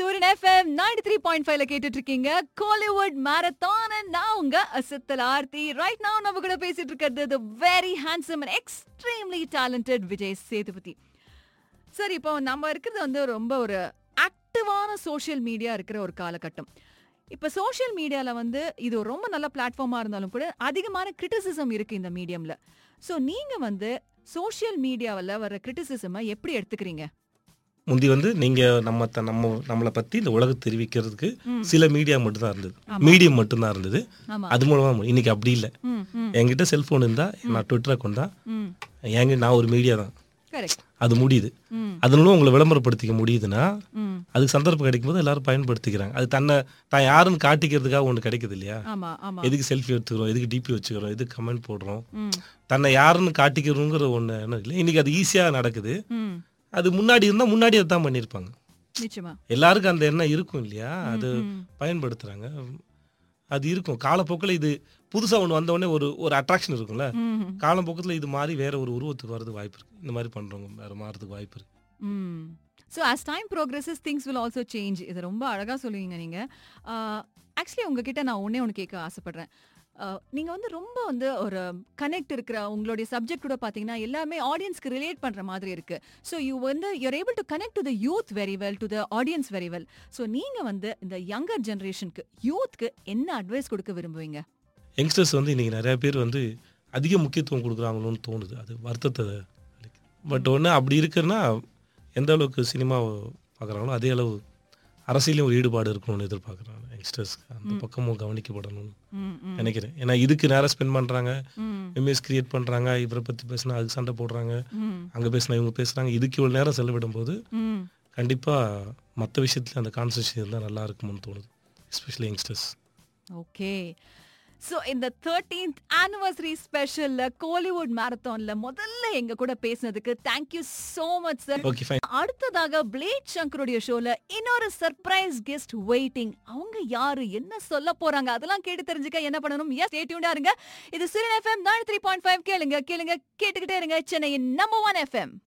சூரியன் FM ninety three point ஃபைவ்ல கேட்டுட்டு இருக்கீங்க கோலிவுட் மேரத்தான் நான் உங்க அசத்தல் ஆர்த்தி ரைட் now நம்ம கூட பேசிட்டு இருக்கிறது very handsome and extremely talented Vijay Sethupathi சரி இப்போ நம்ம இருக்கிறது வந்து ரொம்ப ஒரு ஆக்டிவான சோஷியல் மீடியா இருக்கிற ஒரு காலகட்டம் இப்போ சோஷியல் மீடியால வந்து இது ஒரு ரொம்ப நல்ல பிளாட்ஃபார்மா இருந்தாலும் கூட அதிகமான கிரிட்டிசிசம் இருக்கு இந்த மீடியம்ல ஸோ நீங்க வந்து சோஷியல் மீடியாவில் வர கிரிட்டிசிசமை எப்படி எடுத்துக்கிறீங்க முந்தி வந்து நீங்க நம்ம த- நம்ம நம்மளை பத்தி இந்த உலகம் தெரிவிக்கிறதுக்கு ம். சில மீடியா மட்டும்தான் இருந்தது ஆமா. மீடியம் மட்டும்தான் இருந்தது ஆமா அது மூலமா மு- இன்னைக்கு அப்படி இல்லை ம் ம் என்கிட்ட செல்போன் இருந்தா நான் ட்விட்டர் அக்கௌண்ட் தான் ம் என்கிட்ட நான் ஒரு மீடியா தான் கரெக்ட் அது முடியுது ம் அது மூலம் உங்களை விளம்பரப்படுத்திக்க முடியுதுன்னா ம் அதுக்கு சந்தர்ப்பம் கிடைக்கும் போது எல்லாரும் பயன்படுத்திக்கிறாங்க அது தன்னை தான் யாருன்னு காட்டிக்கிறதுக்காக ஒன்று கிடைக்குது இல்லையா ஆமா ஆமா எதுக்கு செல்ஃபி எடுத்துக்கிறோம் எதுக்கு டிபி வச்சுக்கிறோம் எதுக்கு கமெண்ட் போடுறோம் ம் தன்னை யாருன்னு காட்டிக்கிறோங்கிற ஒன்று என்ன இல்லை இன்னைக்கு அது ஈஸியாக நடக்குது ம் அது முன்னாடி இருந்தால் முன்னாடி அதான் பண்ணியிருப்பாங்க நிச்சயமா எல்லாருக்கும் அந்த எண்ணம் இருக்கும் இல்லையா அது ம், பயன்படுத்துறாங்க அது இருக்கும் காலப்போக்கில் இது புதுசாக ஒன்று வந்த உடனே ஒரு ஒரு அட்ராக்ஷன் இருக்கும்ல ம், காலப்போக்கத்தில் இது மாதிரி வேற ஒரு உருவத்துக்கு வரதுக்கு வாய்ப்பு இருக்கு இந்த மாதிரி பண்றவங்க வேற மாறதுக்கு வாய்ப்பு இருக்கு hmm so as time progresses things will also change இது ரொம்ப அழகா சொல்லுவீங்க நீங்க ஆக்சுவலி உங்ககிட்ட நான் ஒண்ணே ஒன்று கேட்க ஆசைப்படுறேன் ஆஹ், நீங்க வந்து ரொம்ப வந்து ஒரு கனெக்ட் இருக்கிற உங்களுடைய சப்ஜெக்டோட பாத்தீங்கன்னா எல்லாமே ஆடியன்ஸ்க்கு ரிலேட் பண்ற மாதிரி இருக்கு ஸோ யூ வந்து you're able to connect to the youth very well to the audience very well so நீங்க வந்து இந்த யங்கர் ஜெனரேஷனுக்கு யூத்க்கு என்ன அட்வைஸ் கொடுக்க விரும்புவீங்க யங்ஸ்டர்ஸ் வந்து இன்னைக்கு நிறைய பேர் வந்து அதிக முக்கியத்துவம் கொடுக்குறாங்களோன்னு தோணுது அது வருத்தத்தை பட் ஒன்று அப்படி இருக்குன்னா எந்த அளவுக்கு சினிமா பார்க்குறாங்களோ அதே அளவு அரசியலையும் ஒரு ஈடுபாடு இருக்கணும்னு எதிர்பார்க்குறாங்க யங்ஸ்டர்ஸ்க்கு அந்த பக்கமும் கவனிக்கப்படணும்னு ம் ம் நினைக்கிறேன் ஏன்னா இதுக்கு நேரம் ஸ்பெண்ட் பண்ணுறாங்க ம் இமேஜ் கிரியேட் பண்ணுறாங்க இவரை பற்றி பேசினா அதுக்கு சண்டை போடுறாங்க ம் அங்கே பேசினா இவங்க பேசுகிறாங்க இதுக்கு இவ்வளோ நேரம் செலவிடும் போது ம் கண்டிப்பாக மற்ற விஷயத்துல அந்த கான்சன்ட்ரேஷன் இருந்தால் நல்லா இருக்கும்னு தோணுது எஸ்பெஷலி யங்ஸ்டர்ஸ் ஓகே ஸோ இந்த தேர்ட்டீன்த் ஆனிவர்சரி ஸ்பெஷல்ல கோலிவுட் மேரத்தான்ல முதல்ல எங்க கூட பேசினதுக்கு thank you so much sir okay fine அடுத்ததாக பிளேட் சங்கருடைய ஷோல இன்னொரு சர்ப்ரைஸ் கெஸ்ட் வெயிட்டிங் அவங்க யாரு என்ன சொல்ல போறாங்க அதெல்லாம் கேட்டு தெரிஞ்சுக்க என்ன பண்ணணும் எஸ் ஸ்டே இருங்க இது சிறன் FM nine three point five கேளுங்க கேளுங்க கேட்டுக்கிட்டே இருங்க சென்னையின் நம்பர் ஒன் எஃப்எம்